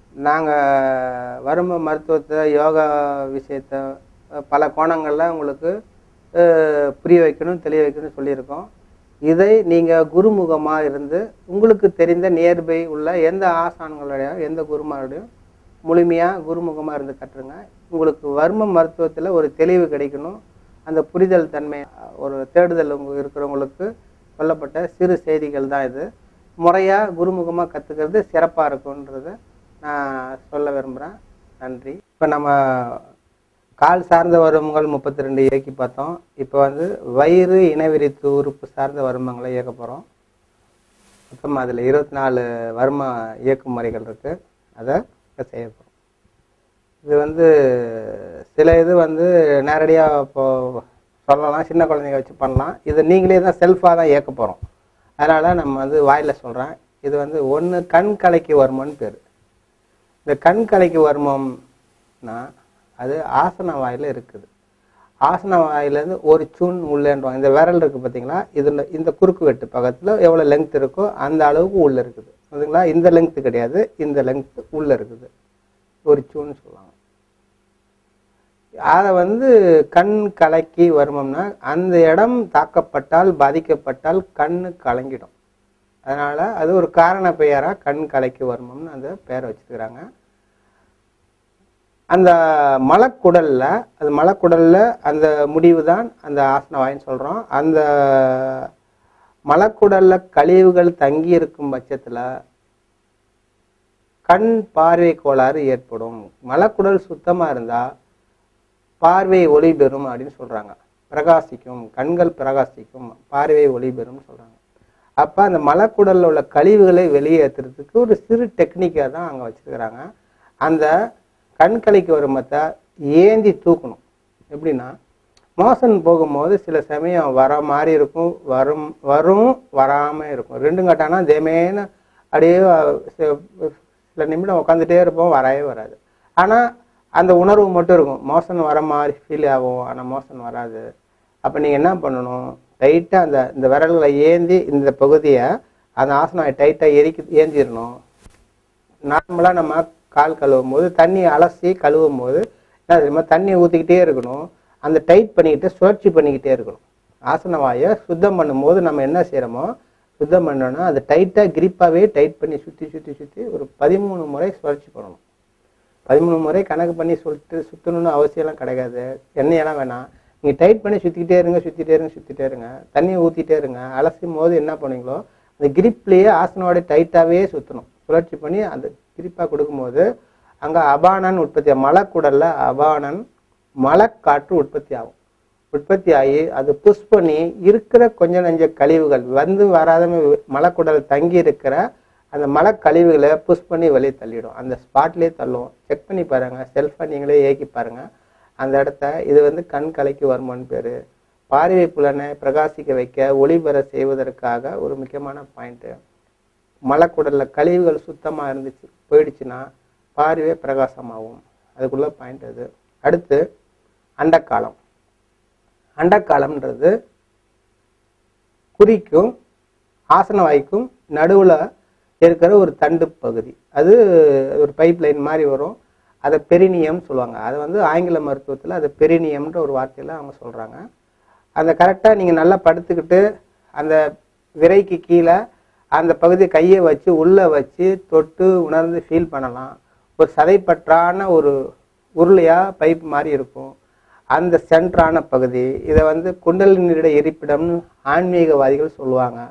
நாங்கள் வரும மருத்துவத்தை யோகா விஷயத்த அஹ், பல கோணங்களில் உங்களுக்கு அஹ், புரிய வைக்கணும் தெளிய வைக்கணும்னு சொல்லியிருக்கோம் இதை நீங்கள் குருமுகமாக இருந்து உங்களுக்கு தெரிந்த நியர்பை உள்ள எந்த ஆசான்களுடைய எந்த குருமாருடையும் முழுமையாக குருமுகமாக இருந்து கற்றுங்க உங்களுக்கு வர்ம மருத்துவத்தில் ஒரு தெளிவு கிடைக்கணும் அந்த புரிதல் தன்மை ஒரு தேடுதல் உங்க இருக்கிறவங்களுக்கு சொல்லப்பட்ட சிறு செய்திகள் தான் இது முறையாக குருமுகமாக கற்றுக்கிறது சிறப்பாக இருக்குன்றத நான் சொல்ல விரும்புகிறேன் நன்றி இப்போ நம்ம கால் சார்ந்த வருமங்கள் முப்பத்தி ரெண்டு இயக்கி பார்த்தோம் இப்போ வந்து வயிறு இனவிரித்து உறுப்பு சார்ந்த வருமங்களை இயக்க போகிறோம் மொத்தம் அதில் இருபத்தி நாலு வரும இயக்கும் முறைகள் இருக்குது அதை இப்போ செய்ய போகிறோம் இது வந்து சில இது வந்து நேரடியாக இப்போ சொல்லலாம் சின்ன குழந்தைங்க வச்சு பண்ணலாம் இது நீங்களே தான் செல்ஃபாக தான் இயக்க போகிறோம் அதனால் நம்ம வந்து வாயில் சொல்கிறேன் இது வந்து ஒன்று கண் கலைக்கு வருமன்னு பேர் இந்த கண் கலைக்கு வருமம்னா அது ஆசன வாயில் இருக்குது ஆசன வாயிலேருந்து ஒரு சூன் உள்ளேன்றாங்க இந்த விரல் இருக்குது பார்த்தீங்களா இதில் இந்த குறுக்கு வெட்டு பக்கத்தில் எவ்வளோ லெங்த் இருக்கோ அந்த அளவுக்கு உள்ளே இருக்குது அதுங்களா இந்த லெங்த் கிடையாது இந்த லெங்த் உள்ளே இருக்குது ஒரு சூன்னு சொல்லுவாங்க அதை வந்து கண் கலக்கி வருமம்னா அந்த இடம் தாக்கப்பட்டால் பாதிக்கப்பட்டால் கண்ணு கலங்கிடும் அதனால அது ஒரு காரண பெயரா கண் கலைக்கு வருமம்னு அந்த பெயரை வச்சிருக்கிறாங்க அந்த மலக்குடல்ல அது மலக்குடல்ல அந்த முடிவு தான் அந்த ஆசனவாயின்னு சொல்றோம் அந்த மலக்குடல்ல கழிவுகள் தங்கி இருக்கும் பட்சத்துல கண் பார்வை கோளாறு ஏற்படும் மலக்குடல் சுத்தமா இருந்தா பார்வை ஒளி பெறும் அப்படின்னு சொல்றாங்க பிரகாசிக்கும் கண்கள் பிரகாசிக்கும் பார்வை ஒளி பெறும் சொல்றாங்க அப்ப அந்த மலக்குடல்ல உள்ள கழிவுகளை வெளியேற்றுறதுக்கு ஒரு சிறு டெக்னிக்கா தான் அங்க வச்சிருக்கிறாங்க அந்த கண்கலைக்கு வருமத்தை ஏந்தி தூக்கணும் எப்படின்னா மோசன் போகும்போது சில சமயம் வர மாதிரி இருக்கும் வரும் வரும் வராம இருக்கும் ரெண்டும் கட்டானா தேமேன்னு அப்படியே சி- சில நிமிடம் உட்காந்துட்டே இருப்போம் வரவே வராது ஆனா அந்த உணர்வு மட்டும் இருக்கும் மோசன் வர மாதிரி ஃபீல் ஆகும் ஆனா மோசன் வராது அப்ப நீங்க என்ன பண்ணணும் டைட்டா அந்த இந்த விரல்களை ஏந்தி இந்த பகுதியை அந்த ஆசனம் டைட்டா எரிக்கி ஏந்திடணும் நார்மலாக நம்ம கால் கழுவும் போது தண்ணி அலசி கழுவும் போது என்ன தெரியுமா தண்ணி ஊற்றிக்கிட்டே இருக்கணும் அந்த டைட் பண்ணிக்கிட்டு சுழற்சி பண்ணிக்கிட்டே இருக்கணும் ஆசன வாயை சுத்தம் பண்ணும்போது நம்ம என்ன செய்கிறோமோ சுத்தம் பண்ணோன்னா அது டைட்டாக கிரிப்பாகவே டைட் பண்ணி சுற்றி சுற்றி சுற்றி ஒரு பதிமூணு முறை சுழற்சி பண்ணணும் பதிமூணு முறை கணக்கு பண்ணி சொல்லிட்டு சுற்றணும்னு அவசியம்லாம் கிடையாது எண்ணெயெல்லாம் வேணாம் நீங்கள் டைட் பண்ணி சுற்றிக்கிட்டே இருங்க சுற்றிட்டே இருங்க சுற்றிட்டே இருங்க தண்ணியை ஊற்றிட்டே இருங்க அலசும் போது என்ன பண்ணுவீங்களோ அந்த கிரிப்லேயே ஆசனோட டைட்டாகவே சுற்றணும் சுழற்சி பண்ணி அந்த கிரிப்பாக கொடுக்கும்போது அங்கே அபானன் உற்பத்தி ஆகும். மலக்குடல்ல அபானன் மலக்காற்று உற்பத்தி ஆகும் உற்பத்தி ஆகி அது புஷ் பண்ணி இருக்கிற கொஞ்ச நஞ்ச கழிவுகள் வந்து வராத மலக்குடல் தங்கி இருக்கிற அந்த மலக்கழிவுகளை புஷ் பண்ணி வெளியே தள்ளிடும் அந்த ஸ்பாட்லேயே தள்ளும் செக் பண்ணி பாருங்க செல்ஃபை நீங்களே ஏக்கி பாருங்க அந்த இடத்த இது வந்து கண் கலைக்கு வருமான்னு பேரு பார்வை புலனை பிரகாசிக்க வைக்க ஒளி பெற செய்வதற்காக ஒரு முக்கியமான பாயிண்ட் மலக்குடல்ல கழிவுகள் சுத்தமா இருந்துச்சு போயிடுச்சுன்னா பார்வை பிரகாசமாகும் அதுக்குள்ள பாயிண்ட் அது அடுத்து அண்டக்காலம் அண்டக்காலம்ன்றது குறிக்கும் ஆசன வாய்க்கும் நடுவுல இருக்கிற ஒரு தண்டு பகுதி அது ஒரு பைப் லைன் மாதிரி வரும் அதை பெரினியம் சொல்லுவாங்க அது வந்து ஆங்கில மருத்துவத்துல அது பெரினியம்ன்ற ஒரு வார்த்தையில அவங்க சொல்றாங்க அந்த கரெக்டா நீங்க நல்லா படுத்துக்கிட்டு அந்த விரைக்கு கீழே அந்த பகுதி கையை வச்சு உள்ள வச்சு தொட்டு உணர்ந்து ஃபீல் பண்ணலாம் ஒரு சதைப்பற்றான ஒரு உருளையா பைப் மாதிரி இருக்கும் அந்த சென்டரான பகுதி இதை வந்து குண்டலினியுடைய இருப்பிடம்னு ஆன்மீகவாதிகள் சொல்லுவாங்க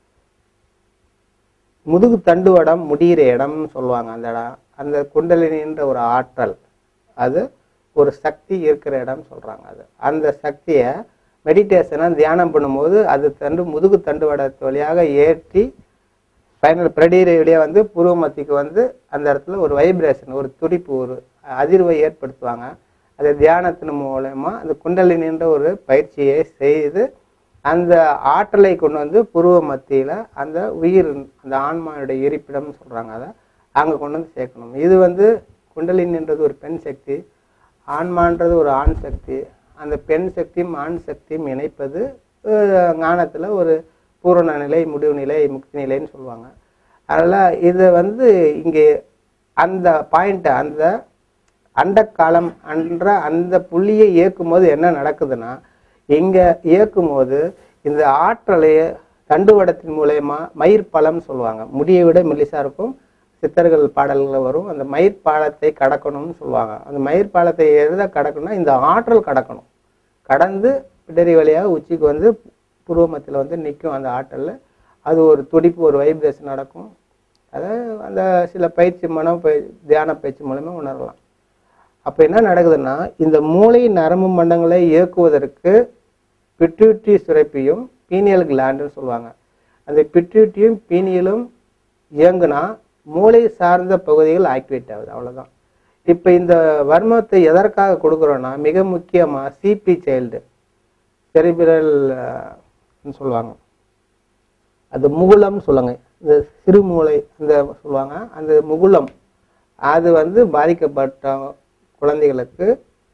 முதுகு தண்டுவடம் முடிகிற இடம்னு சொல்லுவாங்க அந்த இடம் அந்த குண்டலினின்ற ஒரு ஆற்றல் அது ஒரு சக்தி இருக்கிற இடம் சொல்றாங்க அது அந்த சக்தியை மெடிடேஷனை தியானம் பண்ணும்போது அது தண்டு முதுகு தண்டுவடத்து வழியாக ஏற்றி ஸ்பைனல் பிரடீரை வழியாக வந்து புருவ மத்திக்கு வந்து அந்த இடத்துல ஒரு வைப்ரேஷன் ஒரு துடிப்பு ஒரு அதிர்வை ஏற்படுத்துவாங்க அது தியானத்தின் மூலயமா அந்த குண்டலினின்ற ஒரு பயிற்சியை செய்து அந்த ஆற்றலை கொண்டு வந்து புருவ மத்தியில அந்த உயிர் அந்த ஆன்மாவுடைய இருப்பிடம்னு சொல்றாங்க அதை அங்க கொண்டு வந்து சேர்க்கணும் இது வந்து குண்டலினின்றது ஒரு பெண் சக்தி ஆன்மான்றது ஒரு ஆண் சக்தி அந்த பெண் சக்தியும் ஆண் சக்தியும் இணைப்பது அஹ், ஞானத்துல ஒரு பூரண நிலை முடிவு நிலை முக்தி நிலைன்னு சொல்லுவாங்க அதனால இதை வந்து இங்கே அந்த பாயிண்ட்டை அந்த அண்டக்காலம் என்ற அந்த புள்ளியை இயக்கும் போது என்ன நடக்குதுன்னா இங்க இயக்கும் போது இந்த ஆற்றலை தண்டுவடத்தின் மூலயமா மயிர்பலம் சொல்லுவாங்க முடியை விட மெல்லிசா இருக்கும் சித்தர்கள் பாடல்கள் வரும் அந்த மயிர்பாலத்தை கடக்கணும்னு சொல்லுவாங்க அந்த மயிர்பாலத்தை எதை கடக்கணும்னா இந்த ஆற்றல் கடக்கணும் கடந்து பிடரி வழியாக உச்சிக்கு வந்து புருவமத்தில் வந்து நிற்கும் அந்த ஆற்றல்ல அது ஒரு துடிப்பு ஒரு வைப்ரேஷன் நடக்கும் அதை அந்த சில பயிற்சி மன பய தியான பயிற்சி மூலமா உணரலாம் அப்போ என்ன நடக்குதுன்னா இந்த மூளை நரம்பு மண்டங்களை இயக்குவதற்கு பிட்யூட்ரி சுரப்பியும் பீனியல் கிளாண்டுன்னு சொல்லுவாங்க அந்த பிட்யூட்டியும் பீனியலும் இயங்குனா மூளை சார்ந்த பகுதிகள் ஆக்டிவேட் ஆகுது அவ்வளவுதான் இப்போ இந்த வர்மத்தை எதற்காக கொடுக்குறோன்னா மிக முக்கியமா சிபி சைல்டு செரிபிரல் சொல்லுவாங்க அது முகுளம் சொல்லுங்க இந்த சிறு மூளை அந்த சொல்லுவாங்க அந்த முகுளம் அது வந்து பாதிக்கப்பட்ட குழந்தைகளுக்கு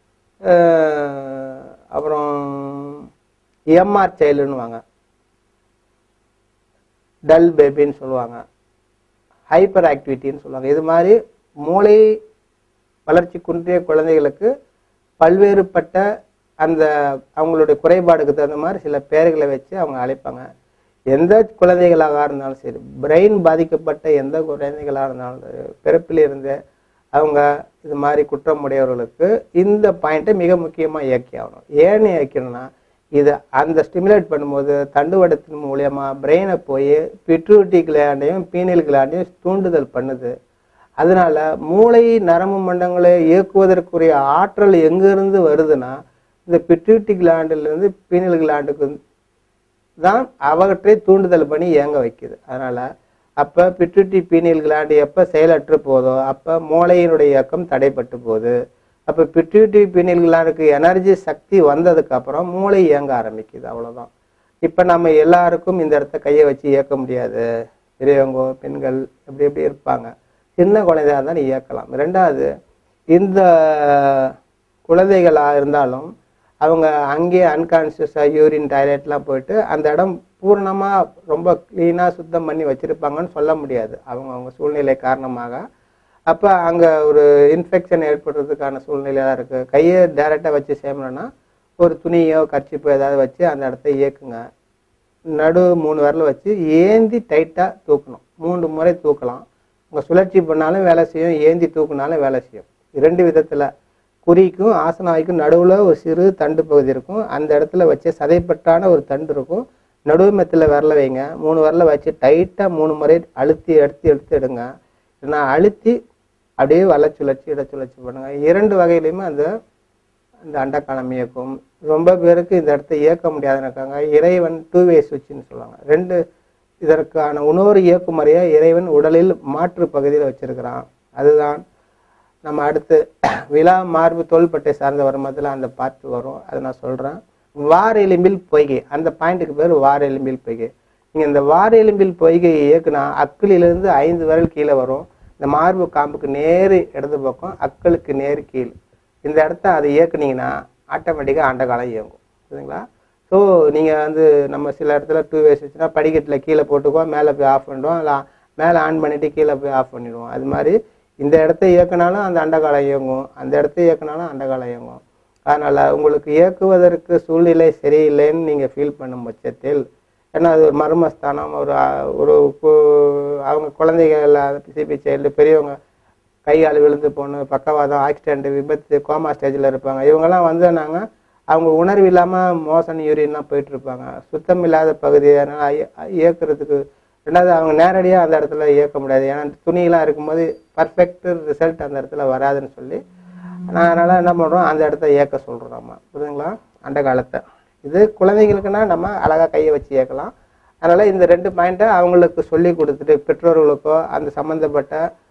அஹ், அப்புறம் எம்ஆர் சைல்டுன்னுவாங்க டல் பேபின்னு சொல்லுவாங்க ஹைப்பர் ஆக்டிவிட்டின்னு சொல்லுவாங்க இது மாதிரி மூளை வளர்ச்சி குன்றிய குழந்தைகளுக்கு பல்வேறுபட்ட அந்த அவங்களுடைய குறைபாடுக்கு தகுந்த மாதிரி சில பெயர்களை வச்சு அவங்க அழைப்பாங்க எந்த குழந்தைகளாக இருந்தாலும் சரி பிரெயின் பாதிக்கப்பட்ட எந்த குழந்தைகளாக இருந்தாலும் சரி, பிறப்பிலிருந்து அவங்க இது மாதிரி குற்றமுடையவர்களுக்கு இந்த பாயிண்ட்டை மிக முக்கியமாக இயக்கி ஆகணும் ஏன்னு இயக்கணும்னா இது அந்த ஸ்டிமுலேட் பண்ணும்போது தண்டுவடத்தின் மூலியமா பிரெயினை போய் பிட்ரூட்டி கிளாண்டையும் பீனியல் கிளாண்டையும் தூண்டுதல் பண்ணுது அதனால மூளை நரம்பு மண்டங்களை இயக்குவதற்குரிய ஆற்றல் எங்கிருந்து வருதுன்னா இந்த பிட்யூட்டி கிளாண்டிலிருந்து பீனியல் கிளாண்டுக்கு தான் அவற்றை தூண்டுதல் பண்ணி இயங்க வைக்குது அதனால அப்ப பிட்யூட்டி பீனியல் கிளாண்டு எப்ப செயலற்று போதோ அப்ப மூளையினுடைய இயக்கம் தடைப்பட்டு போகுது அப்ப பிட்யூட்டி பீனியல் கிளாண்டுக்கு எனர்ஜி சக்தி வந்ததுக்கு அப்புறம் மூளை இயங்க ஆரம்பிக்குது அவ்வளவுதான் இப்ப நம்ம எல்லாருக்கும் இந்த இடத்த கையை வச்சு இயக்க முடியாது பெரியவங்க பெண்கள் எப்படி எப்படி இருப்பாங்க சின்ன குழந்தையா இருந்தாலும் இயக்கலாம் ரெண்டாவது இந்த குழந்தைகளா இருந்தாலும் அவங்க அங்கேயே அன்கான்சியஸாக யூரின் டாய்லெட்லாம் போயிட்டு அந்த இடம் பூர்ணமாக ரொம்ப க்ளீனாக சுத்தம் பண்ணி வச்சுருப்பாங்கன்னு சொல்ல முடியாது அவங்க அவங்க சூழ்நிலை காரணமாக அப்போ அங்கே ஒரு இன்ஃபெக்ஷன் ஏற்படுறதுக்கான சூழ்நிலையாக இருக்குது கையை டைரெக்டாக வச்சு செய்யணும்னா ஒரு துணியோ கர்ச்சிப்போ ஏதாவது வச்சு அந்த இடத்த இயக்குங்க நடு மூணு விரல வச்சு ஏந்தி டைட்டாக தூக்கணும் மூன்று முறை தூக்கலாம் உங்கள் சுழற்சி பண்ணாலும் வேலை செய்யும் ஏந்தி தூக்குனாலும் வேலை செய்யும் இரண்டு விதத்தில் குறிக்கும் ஆசனாய்க்கும் நடுவில் ஒரு சிறு தண்டு பகுதி இருக்கும் அந்த இடத்துல வச்சு சதைப்பட்டான ஒரு தண்டு இருக்கும் நடுமத்தில் விரல வைங்க மூணு விரல வச்சு டைட்டாக மூணு முறை அழுத்தி எடுத்து எடுத்து எடுங்க இல்லைன்னா அழுத்தி அப்படியே வலை சுழற்சி இட சுழற்சி பண்ணுங்க இரண்டு வகையிலையுமே அந்த அந்த அண்டக்காலம் இயக்கும் ரொம்ப பேருக்கு இந்த இடத்த இயக்க முடியாதுன்னு இருக்காங்க இறைவன் டூ வே சுவிட்ச்னு சொல்லுவாங்க ரெண்டு இதற்கான இன்னொரு இயக்குமுறையை இறைவன் உடலில் மாற்று பகுதியில் வச்சிருக்கிறான் அதுதான் நம்ம அடுத்து விழா மார்பு தோள்பட்டை சார்ந்த வருமத்தில் அந்த பாட்டு வரும் அதை நான் சொல்கிறேன் வார எலும்பில் பொய்கை அந்த பாயிண்ட்டுக்கு பேர் வார எலும்பில் பொய்கை நீங்கள் இந்த வார எலும்பில் பொய்கையை இயக்குனா அக்கிலிருந்து ஐந்து விரல் கீழே வரும் இந்த மார்பு காம்புக்கு நேர் இடது பக்கம் அக்களுக்கு நேர் கீழ் இந்த இடத்த அதை இயக்குனீங்கன்னா ஆட்டோமேட்டிக்காக ஆண்டகாலம் இயங்கும் சரிங்களா ஸோ நீங்கள் வந்து நம்ம சில இடத்துல டூ வேஸ் வச்சுன்னா படிக்கட்டில் கீழே போட்டுக்குவோம் மேலே போய் ஆஃப் பண்ணிடுவோம் இல்லை மேலே ஆன் பண்ணிட்டு கீழே போய் ஆஃப் பண்ணிடுவோம் அது மாதிரி இந்த இடத்த இயக்குனாலும் அந்த அண்டகாலம் இயங்கும் அந்த இடத்த இயக்குனாலும் அண்டகாலம் இயங்கும் அதனால் உங்களுக்கு இயக்குவதற்கு சூழ்நிலை சரியில்லைன்னு நீங்கள் ஃபீல் பண்ணும் பட்சத்தில் ஏன்னா அது ஒரு மர்மஸ்தானம் ஒரு அஹ், ஒரு கு- அவங்க குழந்தைகள் சிபி சைல்டு பெரியவங்க கை கால் விழுந்து போகணும் பக்கவாதம் ஆக்சிடென்ட் விபத்து கோமா ஸ்டேஜில் இருப்பாங்க இவங்கெல்லாம் வந்தனாங்க அவங்க உணர்வு இல்லாமல் மோசன் யூரின்லாம் போயிட்டு இருப்பாங்க சுத்தம் இல்லாத பகுதி அதனால இய- இயக்குறதுக்கு ரெண்டாவது அவங்க நேரடியாக அந்த இடத்துல இயக்க முடியாது ஏன்னா துணியெல்லாம் இருக்கும்போது பர்ஃபெக்ட் ரிசல்ட் அந்த இடத்துல வராதுன்னு சொல்லி நான் அதனால் என்ன பண்ணுறோம் அந்த இடத்த இயக்க சொல்கிறோம் நம்ம புரியுதுங்களா அந்த காலத்தை இது குழந்தைங்களுக்குன்னா நம்ம அழகாக கையை வச்சு இயக்கலாம் அதனால் இந்த ரெண்டு பாயிண்ட்டை அவங்களுக்கு சொல்லி கொடுத்துட்டு பெற்றோர்களுக்கோ அந்த சம்மந்தப்பட்ட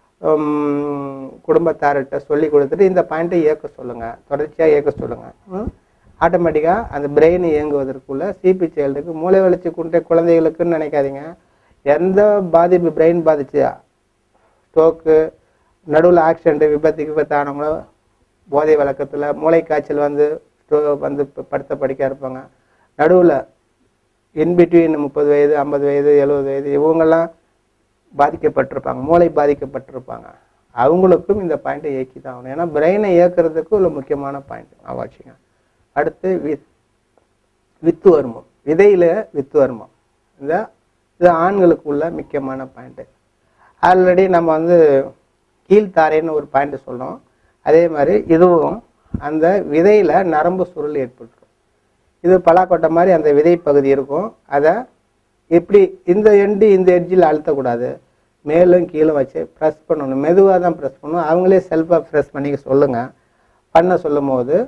உம், குடும்பத்தார்கிட்ட சொல்லி கொடுத்துட்டு இந்த பாயிண்ட்டை இயக்க சொல்லுங்கள் தொடர்ச்சியாக இயக்க சொல்லுங்கள் ஆட்டோமேட்டிக்காக அந்த பிரெயின் இயங்குவதற்குள்ள சிபி செயலுக்கு மூளை வளர்ச்சி குன்றிய குழந்தைகளுக்குன்னு நினைக்காதீங்க எந்த பாதிப்பு பிரெயின் பாதிச்சு ஸ்ட்ரோக்கு நடுவில் ஆக்சிடென்ட் விபத்து விபத்து ஆனவங்கள போதை வழக்கத்தில் மூளை காய்ச்சல் வந்து stroke வந்து ப- படுத்த படிக்க இருப்பாங்க நடுவில் இன்பிட்வீன் முப்பது வயது ஐம்பது வயது எழுபது வயது இவங்கெல்லாம் பாதிக்கப்பட்டிருப்பாங்க மூளை பாதிக்கப்பட்டிருப்பாங்க அவங்களுக்கும் இந்த பாயிண்ட்டை இயக்கி தான் ஆகணும் ஏன்னா பிரெயினை இயக்குறதுக்கு உள்ள முக்கியமான பாயிண்ட் நான் வச்சுங்க அடுத்து வித் வித்து வருமம் விதையில வித்து வருமம் இந்த இது ஆண்களுக்கு உள்ள முக்கியமான பாயிண்ட் ஆல்ரெடி நம்ம வந்து கீழ்த்தாரைன்னு ஒரு பாயிண்ட் சொன்னோம் அதே மாதிரி இதுவும் அந்த விதையில நரம்பு சுருள் ஏற்பட்டுரும் இது பலாக்கொட்டை மாதிரி அந்த விதை பகுதி இருக்கும் அதை எப்படி இந்த எண்டு இந்த எட்ஜில் அழுத்தக்கூடாது மேலும் கீழே வச்சு ப்ரெஸ் பண்ணணும் மெதுவாக தான் ப்ரெஸ் பண்ணணும் அவங்களே செல்ஃபாக ப்ரெஸ் பண்ணிக்க சொல்லுங்க பண்ண சொல்லும் போது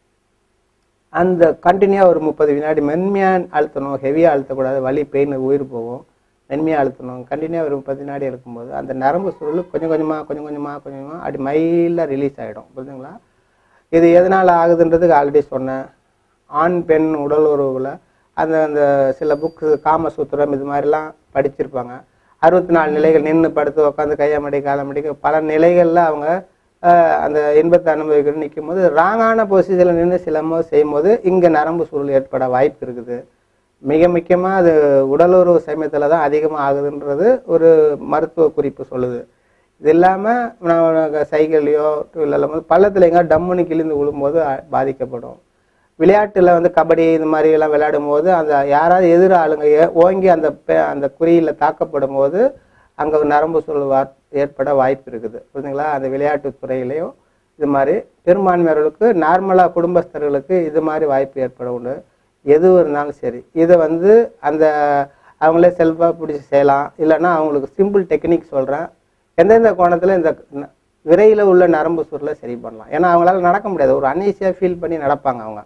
அந்த கண்டினியூவாக ஒரு முப்பது வினாடி மென்மையாக அழுத்தணும் ஹெவியாக அழுத்தக்கூடாது வலி பெயின் உயிர் போகும் மென்மையாக அழுத்தணும் கண்டினியூவாக ஒரு முப்பது வினாடி இருக்கும்போது அந்த நரம்பு சுருள் கொஞ்சம் கொஞ்சமாக கொஞ்சம் கொஞ்சமாக கொஞ்சம் கொஞ்சமாக அப்படி மைலாக ரிலீஸ் ஆகிடும் புரியுதுங்களா இது எதனால் ஆகுதுன்றதுக்கு ஆல்ரெடி சொன்னேன் ஆண் பெண் உடல் உறவுல அந்த அந்த சில புக்ஸ் காமசூத்திரம் இது மாதிரிலாம் படிச்சிருப்பாங்க அறுபத்தி நாலு நிலைகள் நின்று படுத்து உட்காந்து கையாமடி காலமடி பல நிலைகளில் அவங்க ஆஹ், அந்த இன்பத்தை அனுபவிக்கணும் நிற்கும் போது ராங்கான பொசிஷனில் நின்று சிலம்போ செய்யும் போது இங்கே நரம்பு சுருள் ஏற்பட வாய்ப்பு இருக்குது மிக முக்கியமாக அது உடலுறவு சமயத்தில் தான் அதிகமாக ஆகுதுன்றது ஒரு மருத்துவ குறிப்பு சொல்லுது இது இல்லாமல் நம்ம சைக்கிள்லையோ டூ வீலரில் போது பள்ளத்தில் எங்கே டம்முன்னு கிழிந்து விழும்போது அ- பாதிக்கப்படும் விளையாட்டுல வந்து கபடி இது மாதிரி எல்லாம் விளையாடும் போது அந்த யாராவது எதிர ஆளுங்க ஏ- ஓங்கி அந்த பெ- அந்த குறியில தாக்கப்படும் போது அங்க ஒரு நரம்பு சுருள் வா- ஏற்பட வாய்ப்பு இருக்குது புரியுதுங்களா அந்த விளையாட்டு துறையிலையும் இது மாதிரி பெரும்பான்மையர்களுக்கு நார்மலா குடும்பஸ்தர்களுக்கு இது மாதிரி வாய்ப்பு ஏற்பட உண்டு எது இருந்தாலும் சரி இதை வந்து அந்த அவங்களே செல்ஃபாக பிடிச்சி செய்யலாம் இல்லைன்னா அவங்களுக்கு சிம்பிள் டெக்னிக் சொல்கிறேன் எந்தெந்த கோணத்தில் இந்த ந- விரையில் உள்ள நரம்பு சுருளை சரி பண்ணலாம் ஏன்னா அவங்களால நடக்க முடியாது ஒரு அன்ஈஸியாக ஃபீல் பண்ணி நடப்பாங்க அவங்க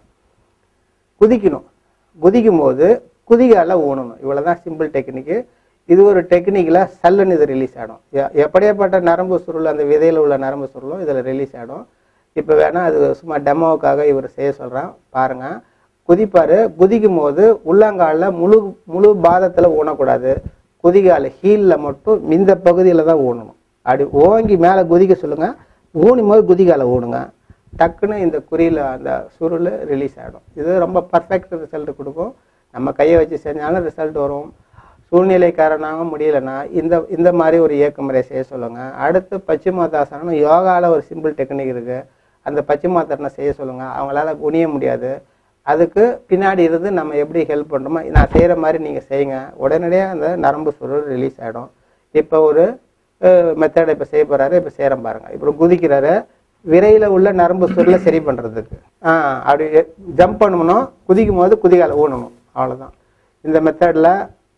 குதிக்கணும் குதிக்கும் போது குதிகால ஊனணும் இவ்வளவுதான் சிம்பிள் டெக்னிக்கு இது ஒரு டெக்னிக்கில் சல்லுன்னு இது ரிலீஸ் ஆகிடும் எப்படியாப்பட்ட நரம்பு சுருள் அந்த விதையில் உள்ள நரம்பு சுருளும் இதில் ரிலீஸ் ஆகிடும் இப்போ வேணா அது சும்மா டெமோவுக்காக இவர் செய்ய சொல்கிறேன் பாருங்க குதிப்பாரு குதிக்கும் போது உள்ளங்காலில் முழு முழு பாதத்தில் ஊனக்கூடாது குதிகால ஹீலில் மட்டும் இந்த பகுதியில் தான் ஊனணும் அப்படி ஓங்கி மேலே குதிக்க சொல்லுங்க ஊனும் போது குதிகால ஊனுங்க டக்குன்னு இந்த குறியில் அந்த சுருள் ரிலீஸ் ஆகிடும் இது ரொம்ப பர்ஃபெக்ட் ரிசல்ட் கொடுக்கும் நம்ம கையை வச்சு செஞ்சாலும் ரிசல்ட் வரும் சூழ்நிலை காரணமாக முடியலன்னா இந்த இந்த மாதிரி ஒரு இயக்க முறை செய்ய சொல்லுங்க அடுத்து பச்சிமாதாசனம் யோகாவில் ஒரு சிம்பிள் டெக்னிக் இருக்கு அந்த பச்சிமாத்தாசனம் செய்ய சொல்லுங்க அவங்களால குனிய முடியாது அதுக்கு பின்னாடி இருந்து நம்ம எப்படி ஹெல்ப் பண்ணுறோமோ நான் செய்கிற மாதிரி நீங்கள் செய்யுங்க உடனடியாக அந்த நரம்பு சுருள் ரிலீஸ் ஆகிடும் இப்போ ஒரு மெத்தட் இப்போ செய்ய போகிறாரு இப்போ செய்கிறேன் பாருங்க இப்போ குதிக்கிறாரு விரையில் உள்ள நரம்பு சுருளை சரி பண்ணுறதுக்கு ஆ அப்படி ஜம்ப் பண்ணணும் குதிக்கும் போது குதிகால ஊனணும் அவ்வளோதான் இந்த மெத்தடில்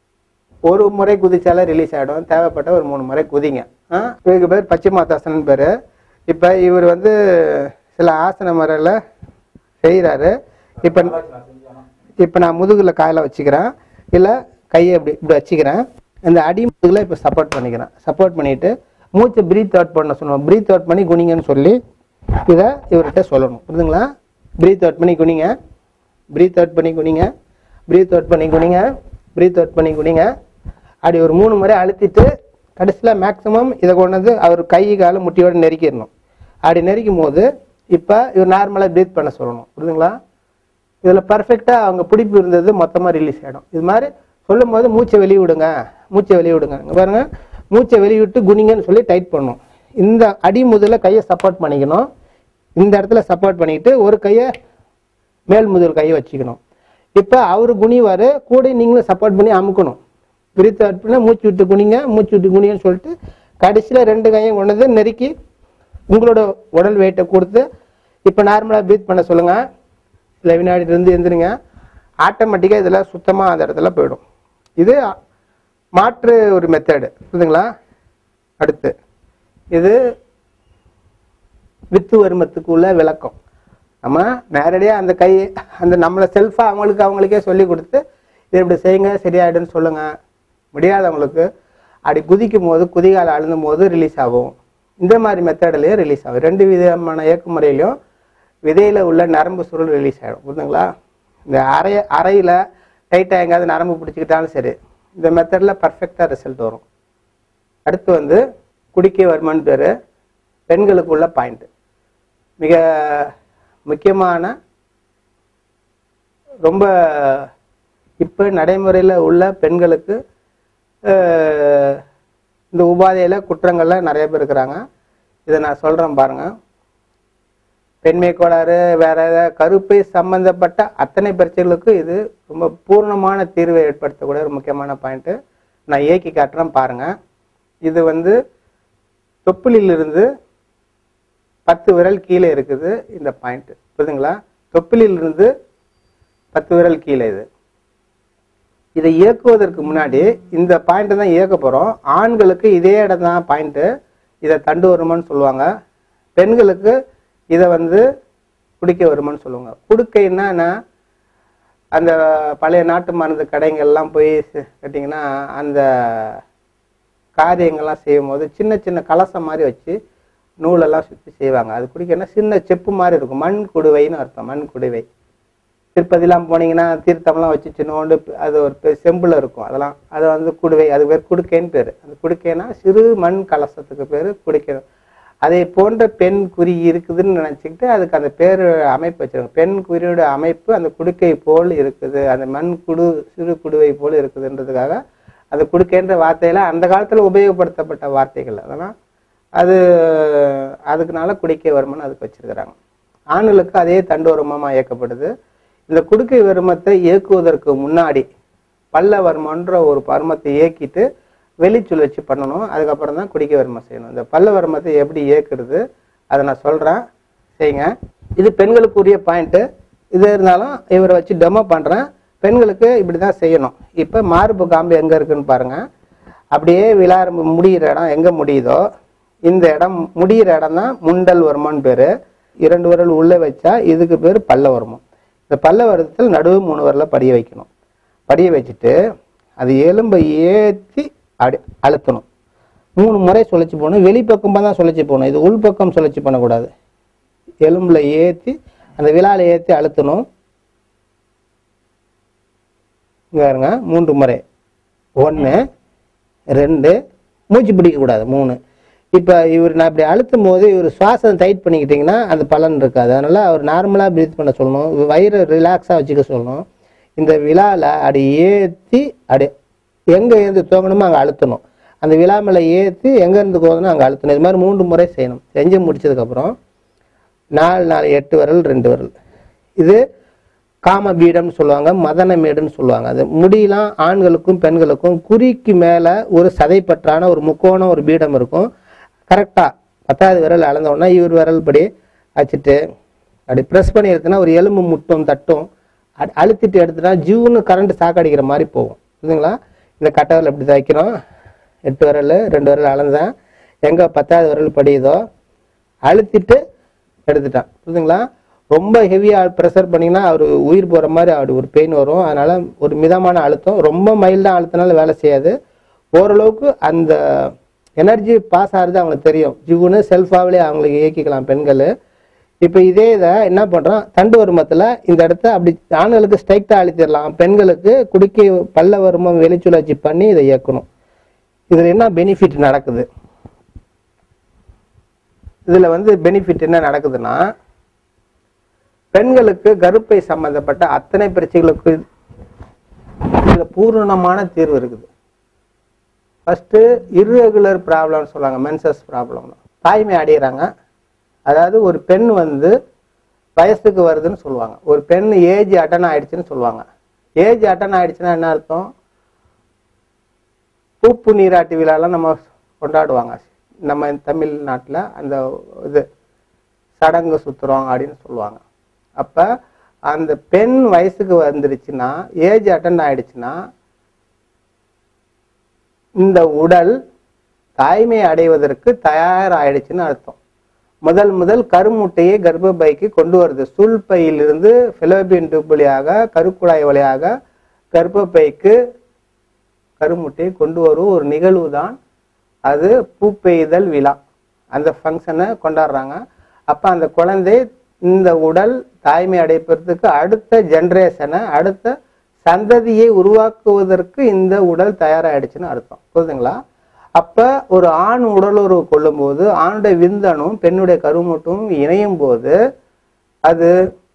ஒரு முறை குதிச்சாலே ரிலீஸ் ஆகிடும் தேவைப்பட்ட ஒரு மூணு முறை குதிங்க ஆ இதுக்கு பேர் பச்சிமாத்தாசனன் பேர் இப்போ இவர் வந்து சில ஆசன முறையில் செய்கிறாரு இப்போ இப்போ நான் முதுகில் காயில வச்சுக்கிறேன் இல்லை கையை இப்படி இப்படி வச்சுக்கிறேன் இந்த அடி முதுகில் இப்போ சப்போர்ட் பண்ணிக்கிறேன் சப்போர்ட் பண்ணிட்டு மூச்சை பிரீத் அவுட் பண்ண சொல்லுவோம் பிரீத் அவுட் பண்ணி குனிங்கன்னு சொல்லி இதை இவர்கிட்ட சொல்லணும் புரியுதுங்களா பிரீத் அவுட் பண்ணி குனிங்க பிரீத் அவுட் பண்ணி குனிங்க பிரீத் அவுட் பண்ணி குனிங்க பிரீத் அவுட் பண்ணி குனிங்க அப்படி ஒரு மூணு முறை அழுத்திட்டு கடைசியில் மேக்ஸிமம் இதை கொண்டு வந்து அவர் கை கால முட்டியோட நெருக்கிடணும் அப்படி நெரிக்கும் போது இப்போ இவர் நார்மலாக ப்ரீத் பண்ண சொல்லணும் புரியுதுங்களா இதில் பர்ஃபெக்டாக அவங்க பிடிப்பு இருந்தது மொத்தமாக ரிலீஸ் ஆகிடும் இது மாதிரி சொல்லும் போது மூச்சை வெளிய விடுங்க மூச்சை வெளிய விடுங்க இங்க பாருங்க மூச்சை வெளிய விட்டு குனிங்கன்னு சொல்லி டைட் பண்ணணும் இந்த அடி முதல்ல கையை சப்போர்ட் பண்ணிக்கணும் இந்த இடத்துல சப்போர்ட் பண்ணிக்கிட்டு ஒரு கையை மேல் முதல் கையை வச்சுக்கணும் இப்போ அவரு குனிவாரு கூட நீங்களும் சப்போர்ட் பண்ணி அமுக்கணும் பிரித்து அனுப்பினா மூச்சு விட்டு குனிங்க மூச்சு விட்டு குனிங்கன்னு சொல்லிட்டு கடைசியில் ரெண்டு கையும் கொண்டு வந்து நெருக்கி உங்களோட உடல் வெயிட்டை கொடுத்து இப்போ நார்மலாக ப்ரீத் பண்ண சொல்லுங்க இல்லை வினாடி இருந்து எந்திருங்க ஆட்டோமேட்டிக்காக இதில் சுத்தமாக அந்த இடத்துல போயிடும் இது மாற்று ஒரு மெத்தடு புரியுதுங்களா அடுத்து இது வித்து வருமத்துக்கு உள்ள விளக்கம் நம்ம நேரடியாக அந்த கை அந்த நம்மளை செல்ஃபாக அவங்களுக்கு அவங்களுக்கே சொல்லி கொடுத்து இது இப்படி செய்யுங்க சரியாயிடுன்னு சொல்லுங்க முடியாதவங்களுக்கு அப்படி குதிக்கும் போது குதிகால அழுந்தும் போது ரிலீஸ் ஆகும் இந்த மாதிரி மெத்தட்லேயும் ரிலீஸ் ஆகும் ரெண்டு விதமான இயக்குமுறையிலையும் விதையில உள்ள நரம்பு சுருள் ரிலீஸ் ஆகிடும் புரியுதுங்களா இந்த அறை அறையில் டைட்டாக எங்கேயாவது நரம்பு பிடிச்சிக்கிட்டாலும் சரி இந்த மெத்தடில் பர்ஃபெக்டாக ரிசல்ட் வரும் அடுத்து வந்து குடிக்கை வருமானு பேர் பெண்களுக்கு உள்ள பாயிண்ட் மிக முக்கியமான ரொம்ப இப்போ நடைமுறையில் உள்ள பெண்களுக்கு அஹ், இந்த உபாதையில் குற்றங்கள்ல நிறைய பேர் இருக்கிறாங்க இதை நான் சொல்றேன் பாருங்க பெண்மை கோளாறு வேற ஏதாவது கருப்பை சம்பந்தப்பட்ட அத்தனை பிரச்சனைகளுக்கும் இது ரொம்ப பூர்ணமான தீர்வை ஏற்படுத்தக்கூடிய ஒரு முக்கியமான பாயிண்ட் நான் இயக்கி காட்டுறேன் பாருங்க இது வந்து தொப்புளிலிருந்து பத்து விரல் கீழே இருக்குது இந்த பாயிண்ட் புரியுதுங்களா தொப்புளிலிருந்து பத்து விரல் கீழே இது இதை இயக்குவதற்கு முன்னாடி இந்த பாயிண்ட் தான் இயக்க போறோம் ஆண்களுக்கு இதே இடம் தான் பாயிண்ட் இதை தண்டு வருமன்னு சொல்லுவாங்க பெண்களுக்கு இதை வந்து குடிக்க வருமன்னு சொல்லுவாங்க குடுக்கைன்னா என்ன அந்த பழைய நாட்டு மருந்து கடைங்கள்லாம் போய் சி- கேட்டிங்கன்னா அந்த காரியங்கள்லாம் செய்யும் போது சின்ன சின்ன கலசம் மாதிரி வச்சு நூலெல்லாம் சுற்றி செய்வாங்க அது குடிக்கன்னா சின்ன செப்பு மாதிரி இருக்கும் மண் குடுவைன்னு அர்த்தம் மண் குடுவை திருப்பதிலாம் போனீங்கன்னா தீர்த்தம்லாம் வச்சு சின்னோண்டு ப- அது ஒரு பெ- செம்புல இருக்கும் அதெல்லாம் அது வந்து குடுவை அது பேர் குடுக்கைன்னு பேர் அந்த குடுக்கைனா சிறு மண் கலசத்துக்கு பேர் குடுக்கை அதை போன்ற பெண் குறி இருக்குதுன்னு நினச்சிக்கிட்டு அதுக்கு அந்த பேர் அமைப்பு வச்சிருக்காங்க பெண் குறியோட அமைப்பு அந்த குடுக்கை போல் இருக்குது அந்த மண் குடு சிறு குடுவை போல் இருக்குதுன்றதுக்காக அந்த குடுக்கைன்ற வார்த்தையில அந்த காலத்துல உபயோகப்படுத்தப்பட்ட வார்த்தைகள் அதெல்லாம் அது அதுக்குனால குடிக்கை வருமானம் அதுக்கு வச்சிருக்கிறாங்க ஆண்களுக்கு அதே தண்டோரமமா இயக்கப்படுது இந்த குடுக்கை வருமத்தை இயக்குவதற்கு முன்னாடி பல்ல வர்மன்ற ஒரு பருமத்தை இயக்கிட்டு வெளிச்சுழற்சி பண்ணணும் அதுக்கப்புறம் தான் குடிக்கை வர்மம் செய்யணும் இந்த பல்ல வர்மத்தை எப்படி இயக்குறது அதை நான் சொல்றேன் செய்யுங்க இது பெண்களுக்குரிய பாயிண்ட் இது இருந்தாலும் இவரை வச்சு டெமோ பண்றேன் பெண்களுக்கு இப்படி தான் செய்யணும் இப்போ மார்பு காம்பு எங்க இருக்குன்னு பாருங்க அப்படியே விழார முடியிற இடம் எங்க முடியுதோ இந்த இடம் முடியிற இடம் தான் முண்டல் வருமான்னு பேரு இரண்டு விரல் உள்ள வச்சா இதுக்கு பேர் பல்ல வருமம் இந்த பல்ல வருடத்தில் நடுவு மூணு விரல படிய வைக்கணும் படிய வச்சுட்டு அது எலும்பை ஏற்றி அடி அழுத்தணும் மூணு முறை சுழற்சி போகணும் வெளிப்பக்கமாக தான் சுழற்சி போகணும் இது உள்பக்கம் சுழற்சி பண்ணக்கூடாது எலும்புல ஏற்றி அந்த விழால ஏற்றி அழுத்தணும் இங்க பாருங்க மூன்று முறை ஒன்று ரெண்டு மூச்சு பிடிக்கக்கூடாது மூணு இப்போ இவர் நான் இப்படி அழுத்தும் போது இவர் சுவாசம் டைட் பண்ணிக்கிட்டிங்கன்னா அந்த பலன் இருக்காது அதனால அவர் நார்மலாக ப்ரீத் பண்ண சொல்லணும் வயிறு ரிலாக்ஸாக வச்சுக்க சொல்லணும் இந்த விழாவில் அப்படி ஏற்றி அப்படி எங்கே இருந்து துவங்கணுமோ அங்கே அழுத்தணும் அந்த விழா மேலே ஏற்றி எங்கேருந்து போகணும் அங்கே அழுத்தணும் இது மாதிரி மூன்று முறை செய்யணும் செஞ்சு முடிச்சதுக்கப்புறம் நாலு நாலு எட்டு விரல் ரெண்டு விரல் இது காமபீடம்னு சொல்லுவாங்க மதனமேடுன்னு சொல்லுவாங்க அது முடியெல்லாம் ஆண்களுக்கும் பெண்களுக்கும் குறிக்கு மேலே ஒரு சதைப்பற்றான ஒரு முக்கோணம் ஒரு பீடம் இருக்கும் கரெக்டாக பத்தாவது விரல் அளந்த உடனே இவர் விரல் படி வச்சுட்டு அப்படி ப்ரெஸ் பண்ணி எடுத்தோன்னா ஒரு எலும்பு முட்டும் தட்டும் அ- அழுத்திட்டு எடுத்துட்டா ஜூன்னு கரண்ட் சாக்கடிக்கிற மாதிரி போகும் புரியுதுங்களா இந்த கட்டை விரல் இப்படி தைக்கிறோம் எட்டு விரல் ரெண்டு விரல் அளந்தேன் எங்கே பத்தாவது விரல் படியுதோ அழுத்திட்டு எடுத்துட்டான் புரியுதுங்களா ரொம்ப ஹெவியாக ப்ரெஷர் பண்ணிங்கன்னா அவர் உயிர் போகிற மாதிரி அப்படி ஒரு பெயின் வரும் அதனால ஒரு மிதமான அழுத்தம் ரொம்ப மைல்டாக அழுத்தினாலும் வேலை செய்யாது ஓரளவுக்கு அந்த எனர்ஜி பாஸ் ஆகுறது அவங்களுக்கு தெரியும் ஜிவுன்னு செல்ஃபாகவே அவங்களுக்கு இயக்கிக்கலாம் பெண்கள் இப்போ இதே இதை என்ன பண்ணுறோம் தண்டு வருமத்தில் இந்த இடத்த அப்படி ஆண்களுக்கு ஸ்ட்ரைக்டாக அழுத்திடலாம் பெண்களுக்கு குடிக்கை பல்ல வருமம் வெளிச்சுழற்சி பண்ணி இதை இயக்கணும் இதில் என்ன பெனிஃபிட் நடக்குது இதுல வந்து பெனிஃபிட் என்ன நடக்குதுன்னா பெண்களுக்கு கருப்பை சம்பந்தப்பட்ட அத்தனை பிரச்சனைகளுக்கு இதுல பூரணமான தீர்வு இருக்குது ஃபர்ஸ்ட் irregular ப்ராப்ளம்னு சொல்லுவாங்க மென்சஸ் ப்ராப்ளம் தாய்மை அடையிறாங்க அதாவது ஒரு பெண் வந்து வயசுக்கு வருதுன்னு சொல்லுவாங்க ஒரு பெண் ஏஜ் அட்டன் ஆயிடுச்சுன்னு சொல்லுவாங்க ஏஜ் அட்டன் ஆயிடுச்சுன்னா என்ன அர்த்தம் பூப்பு நீராட்டு விழாலாம் நம்ம கொண்டாடுவாங்க நம்ம தமிழ்நாட்டில் அந்த இது சடங்கு சுத்துறோம் அப்படின்னு சொல்லுவாங்க அப்ப அந்த பெண் வயசுக்கு வந்துருச்சுன்னா ஏஜ் அட்டன் ஆயிடுச்சுன்னா இந்த உடல் தாய்மை அடைவதற்கு தயாராயிடுச்சுன்னு அர்த்தம் முதல் முதல் கருமுட்டையை கர்ப்பப்பைக்கு கொண்டு வருது சூழ்பையிலிருந்து பிலோபியன் டியூப் வழியாக கருக்குழாய் வழியாக கர்ப்பப்பைக்கு கருமுட்டையை கொண்டு வரும் ஒரு நிகழ்வு தான் அது பூப்பெய்தல் விழா அந்த ஃபங்க்ஷனை கொண்டாடுறாங்க அப்ப அந்த குழந்தை இந்த உடல் தாய்மை அடைப்பதற்கு அடுத்த ஜெனரேஷனை அடுத்த சந்ததியை உருவாக்குவதற்கு இந்த உடல் தயாராயிடுச்சுன்னு அர்த்தம் புரியுதுங்களா அப்ப ஒரு ஆண் உடலுறவு கொள்ளும்போது ஆணுடைய விந்தணும் பெண்ணுடைய கருமுட்டும் இணையும் போது அது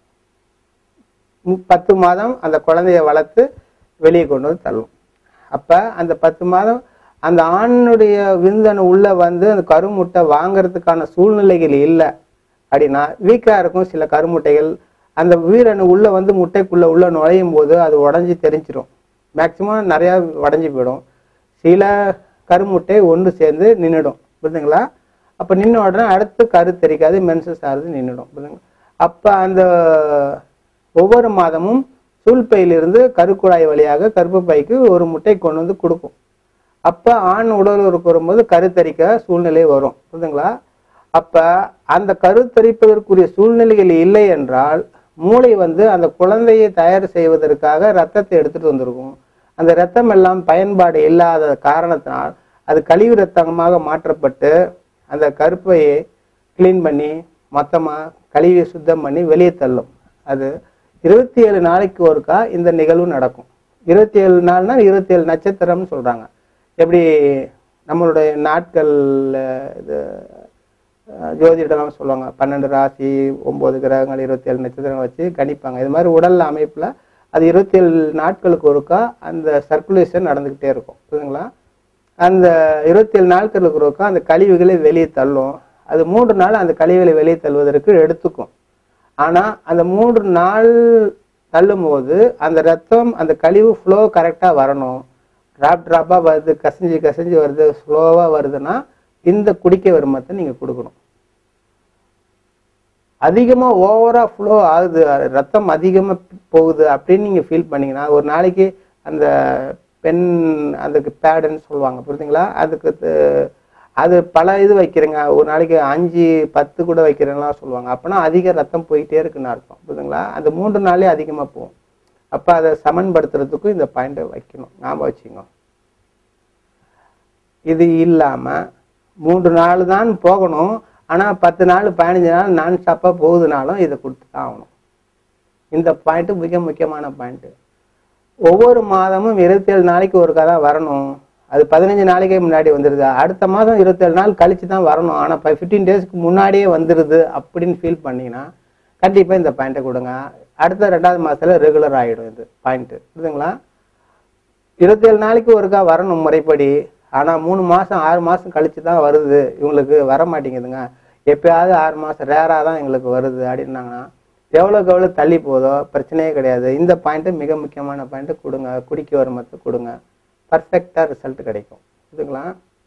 மு- பத்து மாதம் அந்த குழந்தைய வளர்த்து வெளியே கொண்டு வந்து தள்ளும் அப்ப அந்த பத்து மாதம் அந்த ஆணுடைய விந்தணு உள்ள வந்து அந்த கருமுட்டை வாங்குறதுக்கான சூழ்நிலைகள் இல்லை அப்படின்னா வீக்கா இருக்கும் சில கருமுட்டைகள் அந்த வீரணு உள்ள வந்து முட்டைக்குள்ள உள்ள நுழையும் போது அது உடஞ்சி தெரிஞ்சிடும் மேக்சிமம் நிறைய உடஞ்சி போயிடும் சில கருமுட்டை ஒன்று சேர்ந்து நின்றுடும் புரியுதுங்களா அப்போ நின்ன உடனே அடுத்து கரு தெரிக்காது மென்சஸ் ஆகுது நின்றுடும் புரியுதுங்களா அப்போ அந்த ஒவ்வொரு மாதமும் சூழ்பையிலிருந்து கருக்குழாய் வழியாக கருப்பு பைக்கு ஒரு முட்டை கொண்டு வந்து கொடுக்கும் அப்போ ஆண் உடல் உறுப்பு வரும்போது கருத்தரிக்க சூழ்நிலை வரும் புரியுதுங்களா அப்ப அந்த கருத்தரிப்பதற்குரிய சூழ்நிலைகள் இல்லை என்றால் மூளை வந்து அந்த குழந்தையை தயார் செய்வதற்காக ரத்தத்தை எடுத்துட்டு வந்திருக்கும் அந்த ரத்தம் எல்லாம் பயன்பாடு இல்லாத காரணத்தினால் அது கழிவு ரத்தமாக மாற்றப்பட்டு அந்த கருப்பையை க்ளீன் பண்ணி மொத்தமாக கழிவை சுத்தம் பண்ணி வெளியே தள்ளும் அது இருபத்தி ஏழு நாளைக்கு ஒருக்கா இந்த நிகழ்வு நடக்கும் இருபத்தி ஏழு நாள்னா இருபத்தி ஏழு நட்சத்திரம்னு சொல்றாங்க எப்படி நம்மளுடைய நாட்கள் இது அஹ், ஜோதிடம்லாம் சொல்லுவாங்க பன்னெண்டு ராசி ஒன்பது கிரகங்கள் இருபத்தி ஏழு நட்சத்திரம் வச்சு கணிப்பாங்க இது மாதிரி உடல் அமைப்புல அது இருபத்தி ஏழு நாட்களுக்கு ஒருக்கா அந்த சர்க்குலேஷன் நடந்துக்கிட்டே இருக்கும் புரியுதுங்களா அந்த இருபத்தி ஏழு நாட்களுக்கு ஒருக்கா அந்த கழிவுகளை வெளியே தள்ளும் அது மூன்று நாள் அந்த கழிவுகளை வெளியே தள்ளுவதற்கு எடுத்துக்கும் ஆனா அந்த மூன்று நாள் தள்ளும் போது அந்த ரத்தம் அந்த கழிவு ஃப்ளோ கரெக்டா வரணும் டிராப் டிராப்பா வருது கசிஞ்சு கசிஞ்சு வருது ஸ்லோவா வருதுன்னா இந்த குடிக்க வருமத்தை நீங்க கொடுக்கணும் அதிகமா ஓவரா ஃப்ளோ ஆகுது ரத்தம் அதிகமா போகுது அப்படின்னு நீங்க ஃபீல் பண்ணீங்கன்னா ஒரு நாளைக்கு அந்த பென் அதுக்கு பேடுன்னு சொல்லுவாங்க புரியுதுங்களா அதுக்கு து- அது பல இது வைக்கிறேங்க ஒரு நாளைக்கு அஞ்சு பத்து கூட வைக்கிறேன்லாம் சொல்லுவாங்க அப்பனா அதிக ரத்தம் போயிட்டே இருக்குன்னு அர்த்தம் புரியுதுங்களா அந்த மூன்று நாளே அதிகமா போகும் அப்ப அதை சமன்படுத்துறதுக்கும் இந்த பாயிண்ட் வைக்கணும் ஞாபகம் வச்சுங்க இது இல்லாம மூன்று நாள் தான் போகணும் ஆனா பத்து நாள் பதினஞ்சு நாள் நான் ஸ்டாப்பா போகுதுனாலும் இதை கொடுத்து தான் ஆகணும் இந்த பாயிண்ட் மிக முக்கியமான பாயிண்ட் ஒவ்வொரு மாதமும் இருபத்தேழு நாளைக்கு ஒரு கதை வரணும் அது பதினஞ்சு நாளைக்கே முன்னாடி வந்துடுது அடுத்த மாதம் இருபத்தேழு நாள் கழிச்சு தான் வரணும் ஆனால் இப்போ ஃபிஃப்டீன் டேஸ்க்கு முன்னாடியே வந்துடுது அப்படின்னு ஃபீல் பண்ணீங்கன்னா கண்டிப்பாக இந்த பாயிண்ட்டை கொடுங்க அடுத்த ரெண்டாவது மாதத்துல ரெகுலர் ஆகிடும் இது பாயிண்ட்டு புரியுதுங்களா இருபத்தேழு நாளைக்கு ஒருக்கா வரணும் முறைப்படி ஆனால் மூணு மாதம் ஆறு மாதம் கழிச்சு தான் வருது இவங்களுக்கு வர மாட்டேங்குதுங்க எப்பயாவது ஆறு மாதம் ரேராக தான் எங்களுக்கு வருது அப்படின்னாங்கன்னா எவ்வளோக்கு எவ்வளோ தள்ளி போதோ பிரச்சனையே கிடையாது இந்த பாயிண்ட்டு மிக முக்கியமான பாயிண்ட்டு கொடுங்க குடிக்க வருமத்தை கொடுங்க பர்ஃபெக்டாக ரிசல்ட் கிடைக்கும் புரியுதுங்களா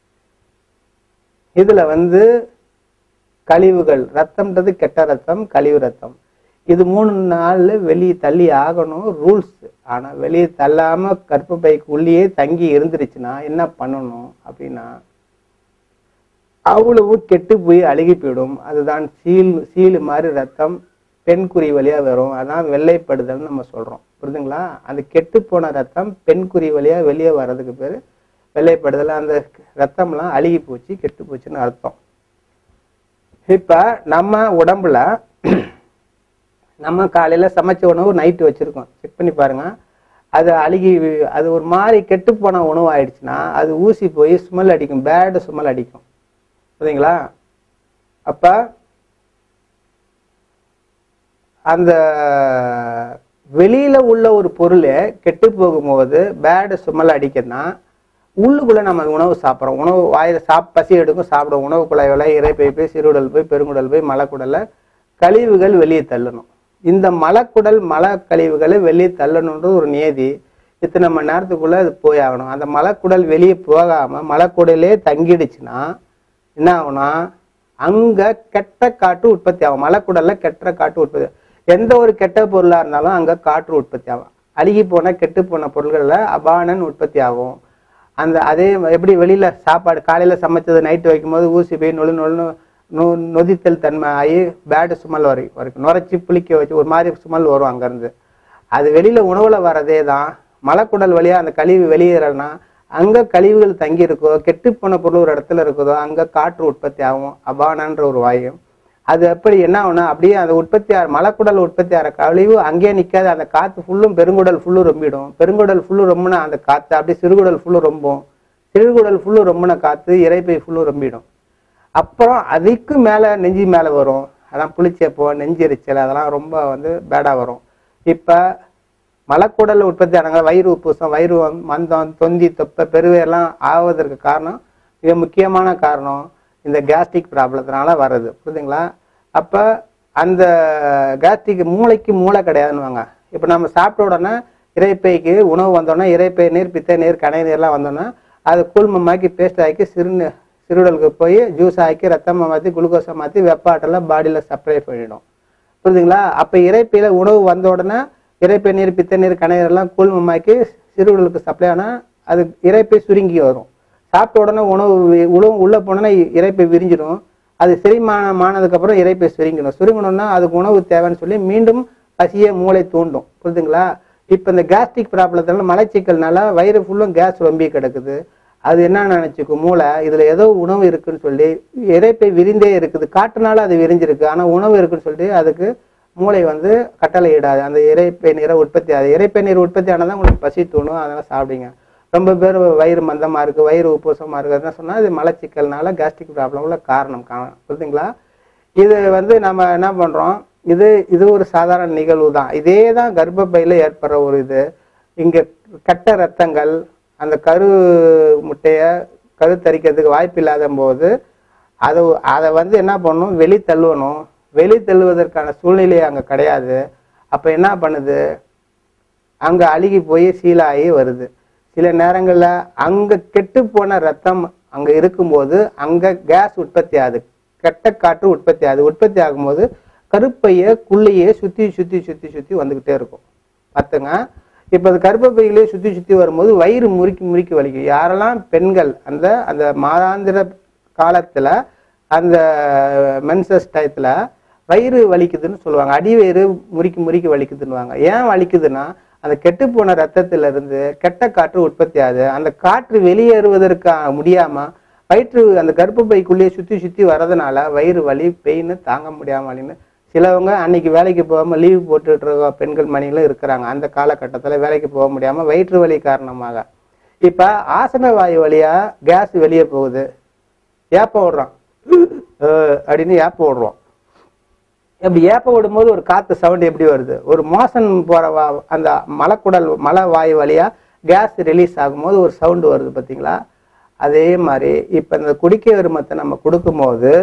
இதில் வந்து கழிவுகள் ரத்தம்ன்றது கெட்ட ரத்தம் கழிவு ரத்தம் இது மூணு நாள்ல வெளியே தள்ளி ஆகணும் ரூல்ஸ் ஆனா வெளியே தள்ளாம கர்ப்பப்பைக்கு உள்ளேயே தங்கி இருந்துருச்சுன்னா என்ன பண்ணணும் அப்படின்னா அவ்வளவு கெட்டு போய் அழுகி போயிடும் அதுதான் சீல் சீலு மாதிரி ரத்தம் பெண்குறி வழியா வரும் அதான் வெள்ளைப்படுதல்னு நம்ம சொல்றோம் புரியுதுங்களா அந்த கெட்டு போன ரத்தம் பெண்குறி வழியா வெளியே வர்றதுக்கு பேரு வெள்ளைப்படுதல் அந்த ரத்தம்லாம் அழுகி போச்சு கெட்டு போச்சுன்னு அர்த்தம் இப்ப நம்ம உடம்புல நம்ம காலையில சமைச்ச உணவு நைட்டு வச்சிருக்கோம் செக் பண்ணி பாருங்க அது அழுகி அது ஒரு மாதிரி கெட்டு போன உணவு ஆயிடுச்சுன்னா அது ஊசி போய் ஸ்மெல் அடிக்கும் பேடு ஸ்மெல் அடிக்கும் சரிங்களா அப்ப அந்த வெளியில உள்ள ஒரு பொருள் கெட்டு போகும்போது பேடு ஸ்மெல் அடிக்குதுன்னா உள்ளுக்குள்ள நம்ம அந்த உணவு சாப்பிட்றோம் உணவு வாயில சாப் பசி எடுக்கும் சாப்பிடும் உணவு குழாய்களை இறைப்பை போய் சிறுகுடல் போய் பெருங்குடல் போய் மலக்குடல்ல கழிவுகள் வெளியே தள்ளணும் இந்த மலக்குடல் மல கழிவுகளை வெளியே தள்ளணுன்றது ஒரு நியதி இத்தனை மணி நேரத்துக்குள்ள அது போய் ஆகணும் அந்த மலக்குடல் வெளியே போகாம மலக்குடலே தங்கிடுச்சுன்னா என்ன ஆகும்னா அங்க கெட்ட காற்று உற்பத்தி ஆகும் மலக்குடல்ல கெட்ட காற்று உற்பத்தி எந்த ஒரு கெட்ட பொருளா இருந்தாலும் அங்க காற்று உற்பத்தி ஆகும் அழுகி போன கெட்டு போன பொருள்கள்ல அபானன் உற்பத்தி ஆகும் அந்த அதே எப்படி வெளியில சாப்பாடு காலையில சமைச்சது நைட்டு வைக்கும்போது ஊசி போய் நொழு நொழு நொ நொதித்தல் தன்மை ஆகி பேடு சுமல் வரை வரைக்கும் நுரைச்சி புளிக்க வச்சு ஒரு மாதிரி சுமல் வரும் அங்கேருந்து அது வெளியில உணவுல வர்றதே தான் மலக்குடல் வழியா அந்த கழிவு வெளியேறனா அங்க கழிவுகள் தங்கி இருக்கோ கெட்டு போன பொருள் ஒரு இடத்துல இருக்குதோ அங்க காற்று உற்பத்தி ஆகும் அபானன்ற ஒரு வாயு அது எப்படி என்ன ஆகும்னா அப்படியே அந்த உற்பத்தி ஆகிற மலக்குடல் உற்பத்தி ஆகிற கழிவு அங்கேயே நிக்காது அந்த காத்து ஃபுல்லும் பெருங்குடல் ஃபுல்லும் ரொம்பிடும் பெருங்குடல் ஃபுல்லு ரொம்பினா அந்த காத்து அப்படியே சிறுகுடல் ஃபுல்லு ரொம்பும் சிறுகுடல் ஃபுல்லு ரொம்பின காத்து இறைப்பை ஃபுல்லு ரொம்பிடும் அப்புறம் அதுக்கு மேல நெஞ்சு மேல வரும் அதான் புளிச்சப்போ நெஞ்சு எரிச்சல் அதெல்லாம் ரொம்ப வந்து பேடா வரும் இப்ப மலக்குடல் உற்பத்தி ஆனாங்க வயிறு உப்புசம் வயிறு வந்- மந்தம் தொந்தி தொப்பை பெருவையெல்லாம் ஆவதற்கு காரணம் மிக முக்கியமான காரணம் இந்த கேஸ்ட்ரிக் ப்ராப்ளத்தினால வர்றது புரியுதுங்களா அப்போ அந்த கேஸ்ட்ரிக் மூளைக்கு மூளை கிடையாதுன்னுவாங்க இப்போ நம்ம சாப்பிட்ட உடனே இறைப்பைக்கு உணவு வந்தோடனே இறைப்பை நீர் பித்த நீர் கணை நீர்லாம் வந்தோடனே அது கூழ்மமாக்கி பேஸ்ட் ஆக்கி சிறு சிறுடலுக்கு போய் ஜூஸ் ஆக்கி ரத்தமாக மாற்றி குளுக்கோஸை மாற்றி வெப்பாட்டில் பாடியில் சப்ளை பண்ணிடும் புரியுதுங்களா அப்போ இறைப்பையில் உணவு வந்த உடனே இறைப்பை நீர் பித்த நீர் கணையர் எல்லாம் கூழ்மமாக்கி சிறுவிடலுக்கு சப்ளை ஆனால் அது இறைப்பை சுருங்கி வரும் சாப்பிட்ட உடனே உணவு வி- உணவு உள்ளே போனோன்னா இறைப்பை விரிஞ்சிடும் அது செரிமானம் ஆனதுக்கப்புறம் இறைப்பை சுருங்கணும் சுருங்கணும்னா அதுக்கு உணவு தேவைன்னு சொல்லி மீண்டும் பசியை மூளை தூண்டும் புரியுதுங்களா இப்போ இந்த கேஸ்ட்ரிக் ப்ராப்ளத்தினால மலைச்சிக்கல்னால வயிறு ஃபுல்லும் கேஸ் ரொம்பி கிடக்குது அது என்ன நினைச்சுக்கும் மூளை இதுல ஏதோ உணவு இருக்குன்னு சொல்லி இறைப்பை விரிந்தே இருக்குது காட்டுனால அது விரிஞ்சிருக்கு ஆனா உணவு இருக்குன்னு சொல்லிட்டு அதுக்கு மூளை வந்து கட்டளை இடாது அந்த இறைப்பை நீரை உற்பத்தி ஆகுது இறைப்பை நீர் உற்பத்தி ஆனதான் உங்களுக்கு பசி தூணும் அதெல்லாம் சாப்பிடுங்க ரொம்ப பேர் வயிறு மந்தமா இருக்கு வயிறு உப்புசமா இருக்குதுன்னு சொன்னா இது மலச்சிக்கல்னால கேஸ்ட்ரிக் ப்ராப்ளம் உள்ள காரணம் கா- புரியுதுங்களா இது வந்து நம்ம என்ன பண்றோம் இது இது ஒரு சாதாரண நிகழ்வு தான் இதே தான் கர்ப்பப்பையில ஏற்படுற ஒரு இது இங்க கட்ட ரத்தங்கள் அந்த கரு முட்டைய கரு தரிக்கிறதுக்கு வாய்ப்பு இல்லாத போது அதை அதை வந்து என்ன பண்ணணும் வெளி தள்ளுவணும் வெளி தள்ளுவதற்கான சூழ்நிலை அங்க கிடையாது அப்ப என்ன பண்ணுது அங்க அழுகி போய் சீலாகி வருது சில நேரங்கள்ல அங்க கெட்டு போன ரத்தம் அங்க இருக்கும்போது அங்க கேஸ் உற்பத்தி ஆகுது கெட்ட காற்று உற்பத்தி ஆகுது உற்பத்தி ஆகும்போது கருப்பைய குள்ளையே சுத்தி சுத்தி சுத்தி சுத்தி வந்துகிட்டே இருக்கும் பார்த்துங்க இப்ப அது கர்ப்பப்பையிலே சுத்தி சுத்தி வரும்போது வயிறு முறுக்கி முறுக்கி வலிக்கும் யாரெல்லாம் பெண்கள் அந்த அந்த மாதாந்திர காலத்துல அந்த மென்சஸ் டயத்துல வயிறு வலிக்குதுன்னு சொல்லுவாங்க அடிவயிறு முறுக்கி முறுக்கி வலிக்குதுன்னுவாங்க ஏன் வலிக்குதுன்னா அந்த கெட்டு போன ரத்தத்துல இருந்து கெட்ட காற்று உற்பத்தி ஆகுது அந்த காற்று வெளியேறுவதற்கு முடியாம வயிற்று அந்த கர்ப்பப்பைக்குள்ளேயே சுத்தி சுத்தி வரதுனால வயிறு வலி பெயின் தாங்க முடியாம வலின்னு சிலவங்க அன்னைக்கு வேலைக்கு போகாம லீவ் போட்டுட்டு இருக்க பெண்கள் மணிகளும் இருக்கிறாங்க அந்த காலகட்டத்துல வேலைக்கு போக முடியாம வயிற்று வலி காரணமாக இப்ப ஆசன வாயு வழியா கேஸ் வெளியே போகுது ஏப்பம் விடுறான் அஹ் அப்படின்னு ஏப்பம் விடுறோம் அப்படி ஏப்ப விடும்போது ஒரு காத்து சவுண்ட் எப்படி வருது ஒரு மோசன் போற வா- அந்த மலக்குடல் மலை வாயு வழியா கேஸ் ரிலீஸ் ஆகும்போது ஒரு சவுண்ட் வருது பாத்தீங்களா அதே மாதிரி இப்ப இந்த குடிக்க வருமத்தை நம்ம கொடுக்கும்போது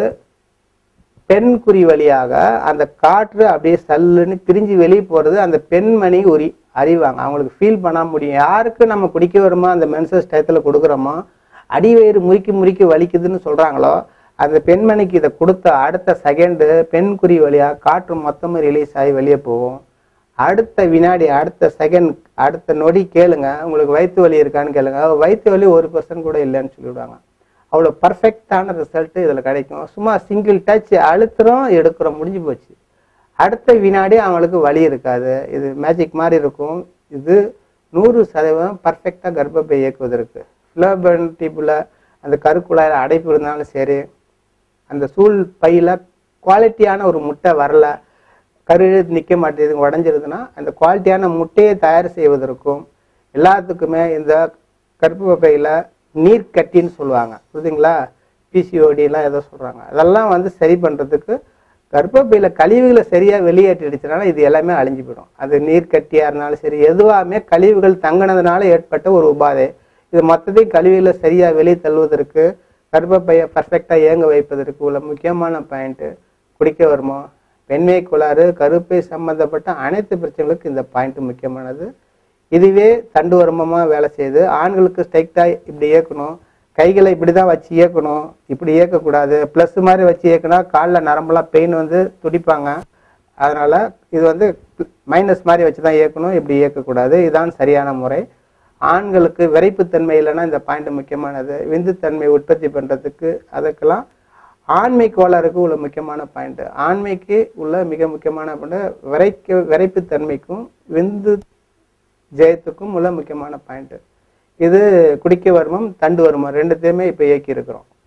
பெண் குறி வழியாக அந்த காற்று அப்படியே சல்லுன்னு பிரிஞ்சு வெளியே போறது அந்த பெண்மணி உரி அறிவாங்க அவங்களுக்கு ஃபீல் பண்ண முடியும் யாருக்கு நம்ம குடிக்க வருமோ அந்த மென்சஸ் டயத்துல கொடுக்குறோமோ அடிவயிறு முறுக்கி முறுக்கி வலிக்குதுன்னு சொல்றாங்களோ அந்த பெண்மணிக்கு இதை கொடுத்த அடுத்த செகண்டு பெண் குறி வழியா காற்று மொத்தமும் ரிலீஸ் ஆகி வெளியே போகும் அடுத்த வினாடி அடுத்த செகண்ட் அடுத்த நொடி கேளுங்க உங்களுக்கு வயிற்று வலி இருக்கான்னு கேளுங்க வயிற்று வலி ஒரு பர்சன்ட் கூட இல்லைன்னு சொல்லிவிடுவாங்க அவ்வளோ பர்ஃபெக்டான ரிசல்ட் இதில் கிடைக்கும் சும்மா சிங்கிள் டச் அழுத்துறோம் எடுக்கிறோம் முடிஞ்சு போச்சு அடுத்த வினாடி அவங்களுக்கு வலி இருக்காது இது மேஜிக் மாதிரி இருக்கும் இது நூறு சதவீதம் பர்ஃபெக்டாக கர்ப்பப்பை இயக்குவதற்கு ஃபிளோபன் டியூப்பில் அந்த கருக்குழாயில் அடைப்பு இருந்தாலும் சரி அந்த சூழ் பையில குவாலிட்டியான ஒரு முட்டை வரல கரு நிற்க மாட்டேங்குது உடஞ்சிருதுன்னா அந்த குவாலிட்டியான முட்டையை தயார் செய்வதற்கும் எல்லாத்துக்குமே இந்த கர்ப்பப்பையில நீர் கட்டின்னு சொல்லுவாங்க புரியுதுங்களா பிசிஓடி எல்லாம் ஏதோ சொல்றாங்க அதெல்லாம் வந்து சரி பண்றதுக்கு கர்ப்பப்பையில கழிவுகளை சரியா வெளியேற்றிடுச்சுனால இது எல்லாமே அழிஞ்சு போயிடும் அது நீர் கட்டியா இருந்தாலும் சரி எதுவாமே கழிவுகள் தங்கினதுனால ஏற்பட்ட ஒரு உபாதை இது மொத்தத்தையும் கழிவுகளை சரியா வெளியே தள்ளுவதற்கு கர்ப்பப்பையை பர்ஃபெக்டா இயங்க வைப்பதற்கு உள்ள முக்கியமான பாயிண்ட் குடிக்க வருமோ பெண்மை கோளாறு கருப்பை சம்பந்தப்பட்ட அனைத்து பிரச்சனைகளுக்கும் இந்த பாயிண்ட் முக்கியமானது இதுவே தண்டு வருமமா வேலை செய்யுது ஆண்களுக்கு ஸ்ட்ரைக்டா இப்படி இயக்கணும் கைகளை இப்படி தான் வச்சு இயக்கணும் இப்படி இயக்கக்கூடாது ப்ளஸ் மாதிரி வச்சு இயக்கினா காலில் நரம்பெல்லாம் பெயின் வந்து துடிப்பாங்க அதனால இது வந்து மைனஸ் மாதிரி வச்சு தான் இயக்கணும் இப்படி இயக்கக்கூடாது இதுதான் சரியான முறை ஆண்களுக்கு விரைப்புத்தன்மை இல்லைன்னா இந்த பாயிண்ட் முக்கியமானது விந்துத்தன்மை உற்பத்தி பண்றதுக்கு அதுக்கெல்லாம் ஆண்மை கோளாறுக்கு உள்ள முக்கியமான பாயிண்ட் ஆண்மைக்கு உள்ள மிக முக்கியமான பாயிண்ட் விரைக்க விரைப்புத்தன்மைக்கும் விந்து ஜெயத்துக்கும் உள்ள முக்கியமான பாயிண்ட் இது குடிக்க வருமம் தண்டு வருமம் ரெண்டுத்தையுமே இப்போ இயக்கி இருக்கிறோம்